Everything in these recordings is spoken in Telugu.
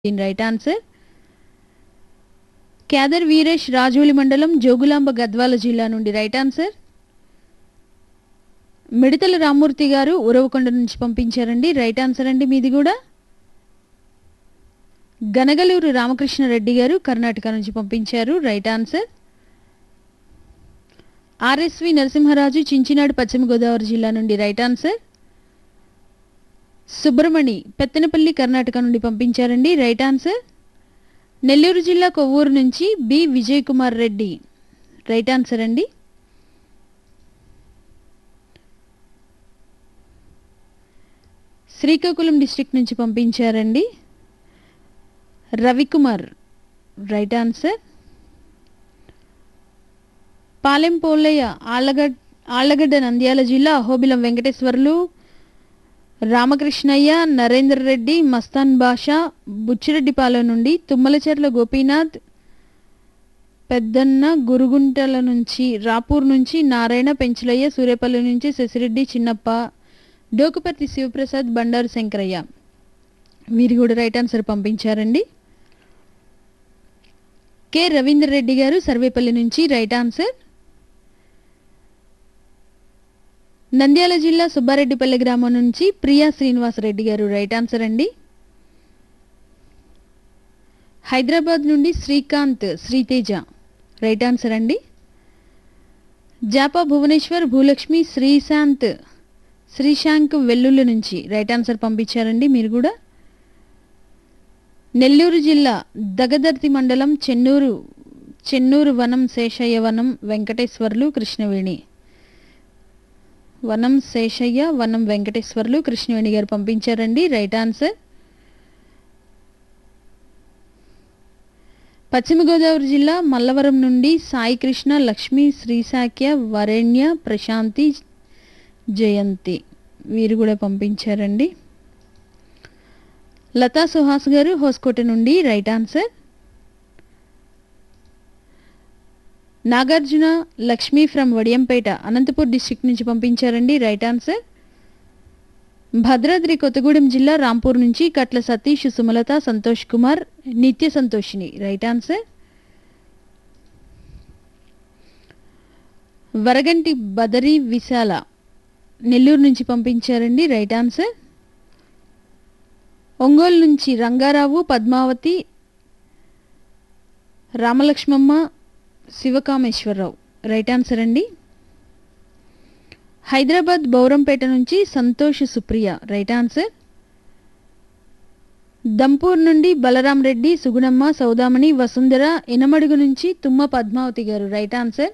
దీని రైట్ ఆన్సర్ క్యాదర్ వీరేష్ రాజోలి మండలం జోగులాంబ గద్వాల జిల్లా నుండి రైట్ ఆన్సర్ మిడతల రామ్మూర్తి గారు ఉరవకొండ నుంచి పంపించారండి రైట్ ఆన్సర్ అండి మీది కూడా గనగలూరు రామకృష్ణారెడ్డి గారు కర్ణాటక నుంచి పంపించారు right answer RSV Narasimharaju Chinchinadu పశ్చిమ గోదావరి జిల్లా నుండి రైట్ ఆన్సర్ సుబ్రమణి పెత్తనపల్లి కర్ణాటక నుండి పంపించారండి రైట్ ఆన్సర్ నెల్లూరు జిల్లా కొవ్వూరు నుంచి B Vijay Kumar Reddy right answer అండి శ్రీకాకుళం డిస్ట్రిక్ట్ నుంచి పంపించారండి రవికుమార్ రైట్ ఆన్సర్ పాలెం పోలయ్య ఆళ్ళగడ్ ఆళ్ళగడ్డ నంద్యాల జిల్లా అహోబిలం వెంకటేశ్వర్లు రామకృష్ణయ్య నరేందర్ రెడ్డి మస్తాన్ బాషా బుచ్చిరెడ్డిపాలెం నుండి తుమ్మలచెర్ల గోపీనాథ్ పెద్దన్న గురుగుంటల నుంచి రాపూర్ నుంచి నారాయణ పెంచులయ్య సూర్యపల్లి నుంచి శశిరెడ్డి చిన్నప్ప డోకుపర్తి శివప్రసాద్ బండారు శంకరయ్య వీరు కూడా రైట్ ఆన్సర్ పంపించారండి కె రవీందర్ రెడ్డి గారు సర్వేపల్లి నుంచి రైట్ ఆన్సర్ నంద్యాల జిల్లా సుబ్బారెడ్డిపల్లి గ్రామం నుంచి ప్రియా శ్రీనివాసరెడ్డి గారు రైట్ ఆన్సర్ అండి హైదరాబాద్ నుండి శ్రీకాంత్ శ్రీతేజ రైట్ ఆన్సర్ అండి జాపా భువనేశ్వర్ భూలక్ష్మి శ్రీశాంత్ శ్రీశాంక్ వెల్లుల్లి నుంచి రైట్ ఆన్సర్ పంపించారండి మీరు కూడా నెల్లూరు జిల్లా దగదర్తి మండలం చెన్నూరు చెన్నూరు వనం శేషయ్య వనం వెంకటేశ్వర్లు కృష్ణవేణి వనం శేషయ్య వనం వెంకటేశ్వర్లు కృష్ణవేణి గారు పంపించారండి రైట్ ఆన్సర్ పశ్చిమ గోదావరి జిల్లా మల్లవరం నుండి సాయి కృష్ణ లక్ష్మి శ్రీశాఖ్య వరేణ్య ప్రశాంతి జయంతి వీరు కూడా పంపించారండి లతా సుహాస్ గారు హోస్కోట నుండి right answer Nagarjuna Lakshmi from Vadiyampeta Anantapur district నుంచి పంపించారండి రైట్ ఆన్సర్ భద్రాద్రి కొత్తగూడెం జిల్లా రాంపూర్ నుంచి కట్ల సతీష్ సుమలత సంతోష్ కుమార్ నిత్య సంతోషిని రైట్ ఆన్సర్ వరగంటి బదరి విశాల నెల్లూరు నుంచి పంపించారండి రైట్ ఆన్సర్ ఒంగోలు నుంచి రంగారావు పద్మావతి రామలక్ష్మమ్మ శివకామేశ్వరరావు రైట్ ఆన్సర్ అండి హైదరాబాద్ బౌరంపేట నుంచి సంతోష్ సుప్రియ రైట్ ఆన్సర్ దంపూర్ నుండి బలరాం రెడ్డి సుగుణమ్మ సౌదామణి వసుంధర ఇనమడుగు నుంచి Tumma Padmavathi garu right answer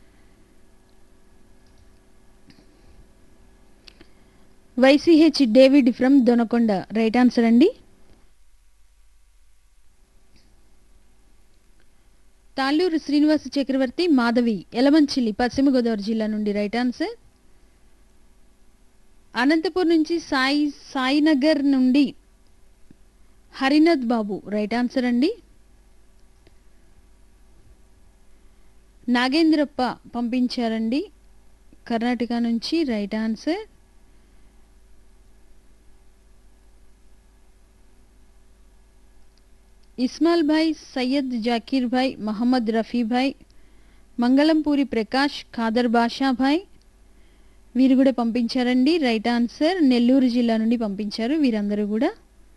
YCH David from Donakonda right answer అండి తాళ్ళూరు శ్రీనివాస చక్రవర్తి మాధవి ఎలమంచిలి పశ్చిమ గోదావరి జిల్లా నుండి రైట్ ఆన్సర్ అనంతపూర్ నుంచి సాయి సాయినగర్ నుండి హరినాథ్ బాబు రైట్ ఆన్సర్ అండి నాగేంద్రప్ప పంపించారండి కర్ణాటక నుంచి రైట్ ఆన్సర్ ఇస్మాల్ భాయ్ సయ్యద్ జాకీర్ భాయ్ మహమ్మద్ రఫీ భాయ్ మంగళంపూరి ప్రకాష్ ఖాదర్ బాషా భాయ్ వీరు కూడా పంపించారండి రైట్ ఆన్సర్ నెల్లూరు జిల్లా నుండి పంపించారు వీరందరూ కూడా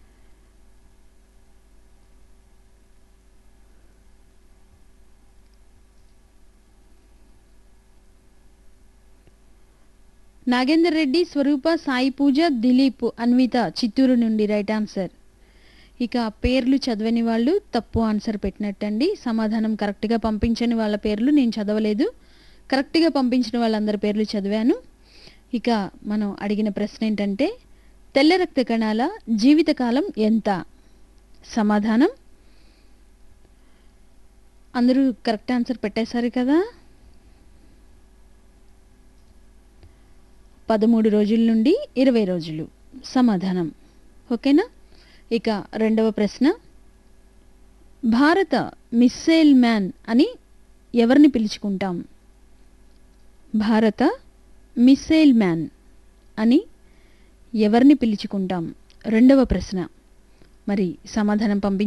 నాగేందర్ రెడ్డి స్వరూప సాయి పూజ దిలీప్ అన్విత చిత్తూరు నుండి రైట్ ఆన్సర్ ఇక పేర్లు చదవని వాళ్ళు తప్పు ఆన్సర్ పెట్టినట్టండి సమాధానం కరెక్ట్గా పంపించని వాళ్ళ పేర్లు నేను చదవలేదు కరెక్ట్గా పంపించిన వాళ్ళందరి పేర్లు చదివాను ఇక మనం అడిగిన ప్రశ్న ఏంటంటే తెల్ల రక్త కణాల జీవితకాలం ఎంత సమాధానం అందరూ కరెక్ట్ ఆన్సర్ పెట్టేశారు కదా పదమూడు రోజుల నుండి ఇరవై రోజులు సమాధానం ఓకేనా ఇక రెండవ ప్రశ్న భారత మిస్సైల్ మ్యాన్ అని ఎవరిని పిలుచుకుంటాం భారత మిస్సైల్ మ్యాన్ అని ఎవరిని పిలుచుకుంటాం రెండవ ప్రశ్న మరి సమాధానం పంపి